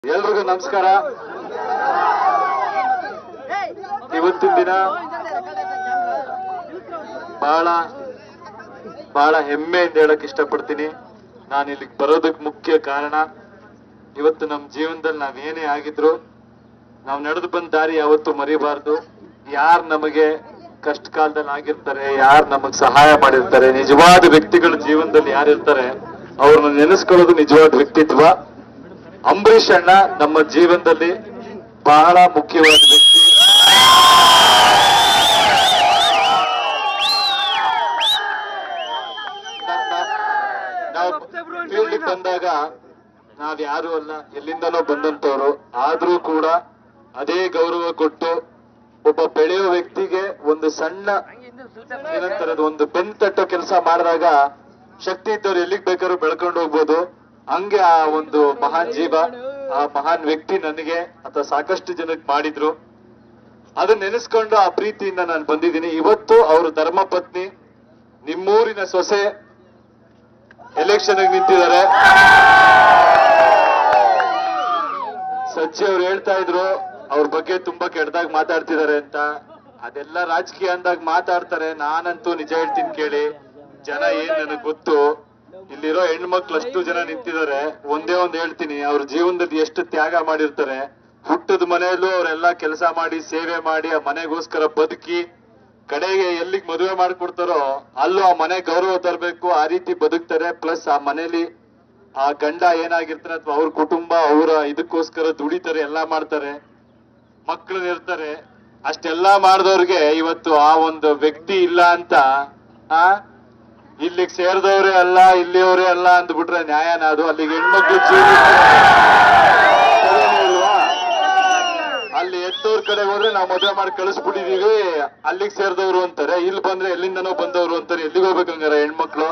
ಎಲ್ರಿಗೂ ನಮಸ್ಕಾರ ಇವತ್ತಿನ ದಿನ ಬಹಳ ಬಹಳ ಹೆಮ್ಮೆಯಿಂದ ಹೇಳಕ್ ಇಷ್ಟಪಡ್ತೀನಿ ನಾನು ಇಲ್ಲಿಗೆ ಬರೋದಕ್ಕೆ ಮುಖ್ಯ ಕಾರಣ ಇವತ್ತು ನಮ್ಮ ಜೀವನದಲ್ಲಿ ನಾವ್ ಏನೇ ಆಗಿದ್ರು ನಾವು ನಡೆದು ಬಂದ ದಾರಿ ಯಾವತ್ತೂ ಮರಿಬಾರ್ದು ಯಾರು ನಮಗೆ ಕಷ್ಟ ಕಾಲದಲ್ಲಿ ಆಗಿರ್ತಾರೆ ಯಾರು ನಮಗ್ ಸಹಾಯ ಮಾಡಿರ್ತಾರೆ ನಿಜವಾದ ವ್ಯಕ್ತಿಗಳ ಜೀವನದಲ್ಲಿ ಯಾರಿರ್ತಾರೆ ಅವ್ರನ್ನ ನೆನೆಸ್ಕೊಳ್ಳೋದು ನಿಜವಾದ ವ್ಯಕ್ತಿತ್ವ ಅಂಬರೀಷ್ ಅಣ್ಣ ನಮ್ಮ ಜೀವನದಲ್ಲಿ ಬಹಳ ಮುಖ್ಯವಾದ ವ್ಯಕ್ತಿ ನಾವು ಫೀಲ್ಡ್ ಬಂದಾಗ ನಾವ್ ಯಾರು ಅಲ್ಲ ಎಲ್ಲಿಂದನೋ ಬಂದಂತವ್ರು ಆದ್ರೂ ಕೂಡ ಅದೇ ಗೌರವ ಕೊಟ್ಟು ಒಬ್ಬ ಬೆಳೆಯೋ ವ್ಯಕ್ತಿಗೆ ಒಂದು ಸಣ್ಣ ಏನಂತಾರೆ ಒಂದು ಬೆನ್ ತಟ್ಟೋ ಕೆಲಸ ಮಾಡಿದಾಗ ಶಕ್ತಿ ಇದ್ದವ್ರು ಎಲ್ಲಿಗ್ ಬೇಕಾದ್ರೂ ಬೆಳ್ಕೊಂಡು ಹೋಗ್ಬೋದು ಹಂಗೆ ಆ ಒಂದು ಮಹಾನ್ ಜೀವ ಆ ಮಹಾನ್ ವ್ಯಕ್ತಿ ನನಗೆ ಅಥವಾ ಸಾಕಷ್ಟು ಜನಕ್ಕೆ ಮಾಡಿದ್ರು ಅದನ್ನ ನೆನೆಸ್ಕೊಂಡು ಆ ಪ್ರೀತಿಯಿಂದ ನಾನು ಬಂದಿದ್ದೀನಿ ಇವತ್ತು ಅವರು ಧರ್ಮಪತ್ನಿ ನಿಮ್ಮೂರಿನ ಸೊಸೆ ಎಲೆಕ್ಷನ್ ನಿಂತಿದ್ದಾರೆ ಸಜ್ಜಿ ಅವ್ರು ಹೇಳ್ತಾ ಇದ್ರು ಅವ್ರ ಬಗ್ಗೆ ತುಂಬಾ ಕೆಟ್ಟದಾಗ ಮಾತಾಡ್ತಿದ್ದಾರೆ ಅಂತ ಅದೆಲ್ಲ ರಾಜಕೀಯ ಅಂದಾಗ ಮಾತಾಡ್ತಾರೆ ನಾನಂತೂ ನಿಜ ಹೇಳ್ತೀನಿ ಕೇಳಿ ಜನ ಏನ್ ನನಗ್ ಗೊತ್ತು ಇಲ್ಲಿರೋ ಹೆಣ್ಮಕ್ಳು ಅಷ್ಟು ಜನ ನಿಂತಿದ್ದಾರೆ ಒಂದೇ ಒಂದ್ ಹೇಳ್ತೀನಿ ಅವ್ರ ಜೀವನದಲ್ಲಿ ಎಷ್ಟು ತ್ಯಾಗ ಮಾಡಿರ್ತಾರೆ ಹುಟ್ಟದ ಮನೆಯಲ್ಲೂ ಅವರೆಲ್ಲ ಕೆಲಸ ಮಾಡಿ ಸೇವೆ ಮಾಡಿ ಆ ಮನೆಗೋಸ್ಕರ ಬದುಕಿ ಕಡೆಗೆ ಎಲ್ಲಿಗ್ ಮದುವೆ ಮಾಡ್ಕೊಡ್ತಾರೋ ಅಲ್ಲೂ ಆ ಮನೆ ಗೌರವ ತರಬೇಕು ಆ ರೀತಿ ಬದುಕ್ತಾರೆ ಪ್ಲಸ್ ಆ ಮನೇಲಿ ಆ ಗಂಡ ಏನಾಗಿರ್ತಾರೆ ಅಥವಾ ಅವ್ರ ಕುಟುಂಬ ಅವರ ಇದಕ್ಕೋಸ್ಕರ ದುಡಿತಾರೆ ಎಲ್ಲಾ ಮಾಡ್ತಾರೆ ಮಕ್ಕಳು ಇರ್ತಾರೆ ಅಷ್ಟೆಲ್ಲಾ ಮಾಡಿದವ್ರಿಗೆ ಇವತ್ತು ಆ ಒಂದು ವ್ಯಕ್ತಿ ಇಲ್ಲ ಅಂತ ಆ ಇಲ್ಲಿಗೆ ಸೇರಿದವರೇ ಅಲ್ಲ ಇಲ್ಲಿಯವರೇ ಅಲ್ಲ ಅಂದ್ಬಿಟ್ರೆ ನ್ಯಾಯನ ಅದು ಅಲ್ಲಿಗೆ ಹೆಣ್ಮಕ್ಳು ಜೀವ ಸರಿನೇ ಇಲ್ವಾ? ಅಲ್ಲಿ ಎತ್ತೋರ್ ಕಡೆ ಹೋದ್ರೆ ನಾವು ಮದುವೆ ಮಾಡಿ ಕಳಿಸ್ಬಿಟ್ಟಿದೀವಿ ಅಲ್ಲಿಗೆ ಸೇರಿದವರು ಅಂತಾರೆ ಇಲ್ಲಿ ಬಂದ್ರೆ ಎಲ್ಲಿಂದನೋ ಬಂದವರು ಅಂತಾರೆ ಎಲ್ಲಿಗೆ ಹೋಗ್ಬೇಕಂಗಾರ ಹೆಣ್ಮಕ್ಳು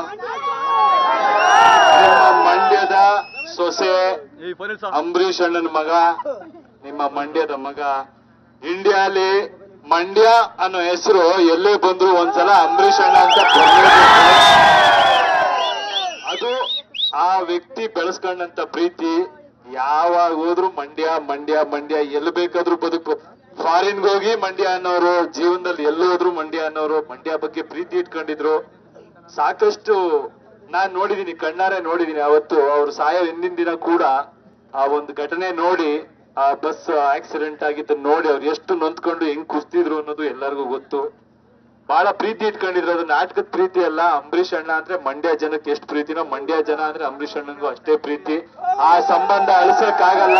ನಿಮ್ಮ ಮಂಡ್ಯದ ಸೊಸೆ ಅಂಬರೀಷ್ ಅಣ್ಣನ ಮಗ ನಿಮ್ಮ ಮಂಡ್ಯದ ಮಗ ಇಂಡಿಯಾಲಿ ಮಂಡ್ಯ ಅನ್ನೋ ಹೆಸರು ಎಲ್ಲೇ ಬಂದ್ರು ಒಂದ್ಸಲ ಅಂಬರೀಷ್ ಅಣ್ಣ ಅಂತ ಬರ್ಲೇಬೇಕು. ಅದು ಆ ವ್ಯಕ್ತಿ ಬೆಳೆಸ್ಕೊಂಡಂತ ಪ್ರೀತಿ ಯಾವಾಗ ಹೋದ್ರು ಮಂಡ್ಯ ಮಂಡ್ಯ ಮಂಡ್ಯ ಎಲ್ಲಿ ಬೇಕಾದ್ರೂ ಬದುಕು ಫಾರಿನ್ಗೆ ಹೋಗಿ ಮಂಡ್ಯ ಅನ್ನೋರು ಜೀವನದಲ್ಲಿ ಎಲ್ಲಿ ಹೋದ್ರು ಮಂಡ್ಯ ಅನ್ನೋರು ಮಂಡ್ಯ ಬಗ್ಗೆ ಪ್ರೀತಿ ಇಟ್ಕೊಂಡಿದ್ರು ಸಾಕಷ್ಟು ನಾನ್ ನೋಡಿದೀನಿ ಕಣ್ಣಾರೆ ನೋಡಿದೀನಿ ಅವತ್ತು ಅವ್ರು ಸಾಯೋ ಹಿಂದಿನ ದಿನ ಕೂಡ ಆ ಒಂದು ಘಟನೆ ನೋಡಿ ಆ ಬಸ್ ಆಕ್ಸಿಡೆಂಟ್ ಆಗಿದ್ದ ನೋಡಿ ಅವ್ರು ಎಷ್ಟು ನೊಂದ್ಕೊಂಡು ಹೆಂಗ್ ಕುಸ್ತಿದ್ರು ಅನ್ನೋದು ಎಲ್ಲರಿಗೂ ಗೊತ್ತು ಬಹಳ ಪ್ರೀತಿ ಇಟ್ಕೊಂಡಿದ್ರು ಅದು ನಾಟಕದ ಪ್ರೀತಿ ಅಲ್ಲ ಅಂಬರೀಷ್ ಅಣ್ಣ ಅಂದ್ರೆ ಮಂಡ್ಯ ಜನಕ್ಕೆ ಎಷ್ಟು ಪ್ರೀತಿನೋ ಮಂಡ್ಯ ಜನ ಅಂದ್ರೆ ಅಂಬರೀಷ್ ಅಣ್ಣನಿಗೂ ಅಷ್ಟೇ ಪ್ರೀತಿ ಆ ಸಂಬಂಧ ಅಳಿಸಕ್ ಆಗಲ್ಲ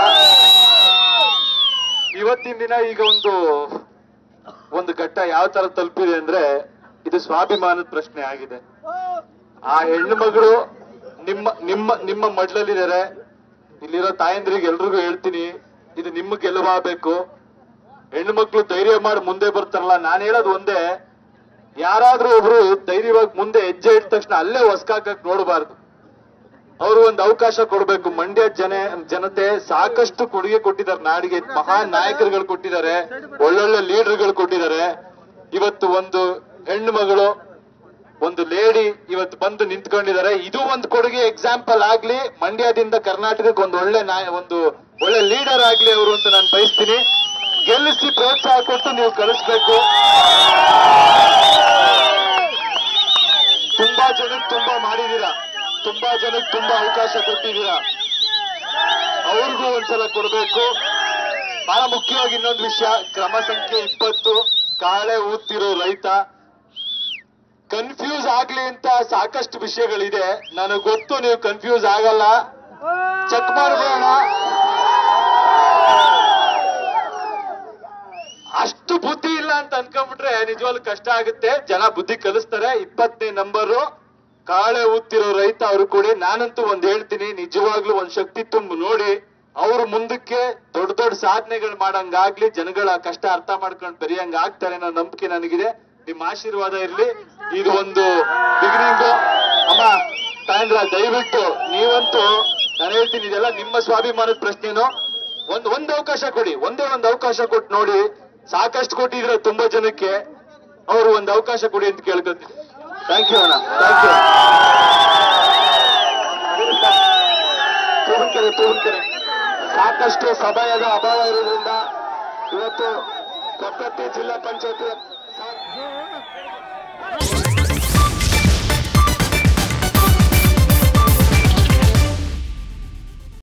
ಇವತ್ತಿನ ದಿನ ಈಗ ಒಂದು ಒಂದು ಘಟ್ಟ ಯಾವ ತರ ತಲುಪಿದೆ ಅಂದ್ರೆ ಇದು ಸ್ವಾಭಿಮಾನದ ಪ್ರಶ್ನೆ ಆಗಿದೆ ಆ ಹೆಣ್ಣು ಮಗಳು ನಿಮ್ಮ ನಿಮ್ಮ ನಿಮ್ಮ ಮಡ್ಲಲ್ಲಿದ್ದಾರೆ ಇಲ್ಲಿರೋ ತಾಯಂದ್ರಿಗೆ ಎಲ್ರಿಗೂ ಹೇಳ್ತೀನಿ ಇದು ನಿಮ್ಮ ಗೆಲುವಾಗಬೇಕು ಹೆಣ್ಣು ಮಕ್ಳು ಧೈರ್ಯ ಮಾಡಿ ಮುಂದೆ ಬರ್ತಾರಲ್ಲ ನಾನು ಹೇಳೋದು ಒಂದೇ ಯಾರಾದ್ರೂ ಒಬ್ರು ಧೈರ್ಯವಾಗಿ ಮುಂದೆ ಹೆಜ್ಜೆ ಇಟ್ಟ ತಕ್ಷಣ ಅಲ್ಲೇ ಹೊಸ್ಕಾಕಕ್ ನೋಡಬಾರ್ದು ಅವರು ಒಂದು ಅವಕಾಶ ಕೊಡ್ಬೇಕು ಮಂಡ್ಯ ಜನ ಜನತೆ ಸಾಕಷ್ಟು ಕೊಡುಗೆ ಕೊಟ್ಟಿದ್ದಾರೆ ನಾಡಿಗೆ ಮಹಾನ್ ನಾಯಕರುಗಳು ಕೊಟ್ಟಿದ್ದಾರೆ ಒಳ್ಳೊಳ್ಳೆ ಲೀಡರ್ಗಳು ಕೊಟ್ಟಿದ್ದಾರೆ ಇವತ್ತು ಒಂದು ಹೆಣ್ಣು ಮಗಳು ಒಂದು ಲೇಡಿ ಇವತ್ತು ಬಂದು ನಿಂತ್ಕೊಂಡಿದ್ದಾರೆ ಇದು ಒಂದು ಕೊಡುಗೆ ಎಕ್ಸಾಂಪಲ್ ಆಗ್ಲಿ ಮಂಡ್ಯದಿಂದ ಕರ್ನಾಟಕಕ್ಕೆ ಒಂದು ಒಳ್ಳೆ ನಾಯ ಒಂದು ಒಳ್ಳೆ ಲೀಡರ್ ಆಗ್ಲಿ ಅವರು ಅಂತ ನಾನು ಬಯಸ್ತೀನಿ ಗೆಲ್ಲಿಸಿ ಪ್ರೋತ್ಸಾಹ ಕೊಟ್ಟು ನೀವು ಕಳಿಸ್ಬೇಕು ತುಂಬಾ ಜನಕ್ಕೆ ತುಂಬಾ ಮಾಡಿದೀರಾ ತುಂಬಾ ಜನಕ್ಕೆ ತುಂಬಾ ಅವಕಾಶ ಕೊಟ್ಟಿದ್ದೀರಾ ಅವ್ರಿಗೂ ಒಂದ್ಸಲ ಕೊಡ್ಬೇಕು ಬಹಳ ಮುಖ್ಯವಾಗಿ ಇನ್ನೊಂದು ವಿಷಯ ಕ್ರಮ ಸಂಖ್ಯೆ ಇಪ್ಪತ್ತು ಕಾಳೆ ಊದ್ತಿರೋ ರೈತ ಕನ್ಫ್ಯೂಸ್ ಆಗ್ಲಿ ಅಂತ ಸಾಕಷ್ಟು ವಿಷಯಗಳಿದೆ ನನಗೆ ಗೊತ್ತು ನೀವು ಕನ್ಫ್ಯೂಸ್ ಆಗಲ್ಲ ಚೆಕ್ ಮಾಡ್ಬೋಣ ಅಷ್ಟು ಬುದ್ಧಿ ಇಲ್ಲ ಅಂತ ಅನ್ಕೊಂಡ್ಬಿಟ್ರೆ ನಿಜವಾಗ್ಲೂ ಕಷ್ಟ ಆಗುತ್ತೆ ಜನ ಬುದ್ಧಿ ಕಲಿಸ್ತಾರೆ ಇಪ್ಪತ್ತನೇ ನಂಬರು ಕಾಳೆ ಊದ್ತಿರೋ ರೈತ ಅವ್ರು ಕೊಡಿ ನಾನಂತೂ ಒಂದ್ ಹೇಳ್ತೀನಿ ನಿಜವಾಗ್ಲೂ ಒಂದ್ ಶಕ್ತಿ ತುಂಬ ನೋಡಿ ಅವ್ರು ಮುಂದಕ್ಕೆ ದೊಡ್ಡ ದೊಡ್ಡ ಸಾಧನೆಗಳು ಮಾಡಂಗಾಗ್ಲಿ ಜನಗಳ ಕಷ್ಟ ಅರ್ಥ ಮಾಡ್ಕೊಂಡು ಬೆರೆಯಂಗ ಆಗ್ತಾರೆ ಅನ್ನೋ ನಂಬಿಕೆ ನನಗಿದೆ ನಿಮ್ಮ ಆಶೀರ್ವಾದ ಇರ್ಲಿ ಇದು ಒಂದು ಬಿಗಿನಿಂಗ್ ಅಮ್ಮ ತಾಯಂದ್ರ ದಯವಿಟ್ಟು ನೀವಂತೂ ನಾನು ಹೇಳ್ತೀನಿ ಇದೆಲ್ಲ ನಿಮ್ಮ ಸ್ವಾಭಿಮಾನದ ಪ್ರಶ್ನೆನೋ ಒಂದ್ ಒಂದ್ ಅವಕಾಶ ಕೊಡಿ ಒಂದೇ ಒಂದ್ ಅವಕಾಶ ಕೊಟ್ಟು ನೋಡಿ ಸಾಕಷ್ಟು ಕೊಟ್ಟಿದ್ರೆ ತುಂಬಾ ಜನಕ್ಕೆ ಅವರು ಒಂದ್ ಅವಕಾಶ ಕೊಡಿ ಅಂತ ಕೇಳ್ಕೊತೀನಿ ಥ್ಯಾಂಕ್ ಯು ಅಣ್ಣ ಥ್ಯಾಂಕ್ ಯು ಪೂರ್ಣಕೆರೆ ಪೂರ್ಣಕೆರೆ ಸಾಕಷ್ಟು ಸಮಯದ ಅಭಾವ ಇರುವುದರಿಂದ ಇವತ್ತು ಕೊಕ್ಕತ್ತಿ ಜಿಲ್ಲಾ ಪಂಚಾಯತಿ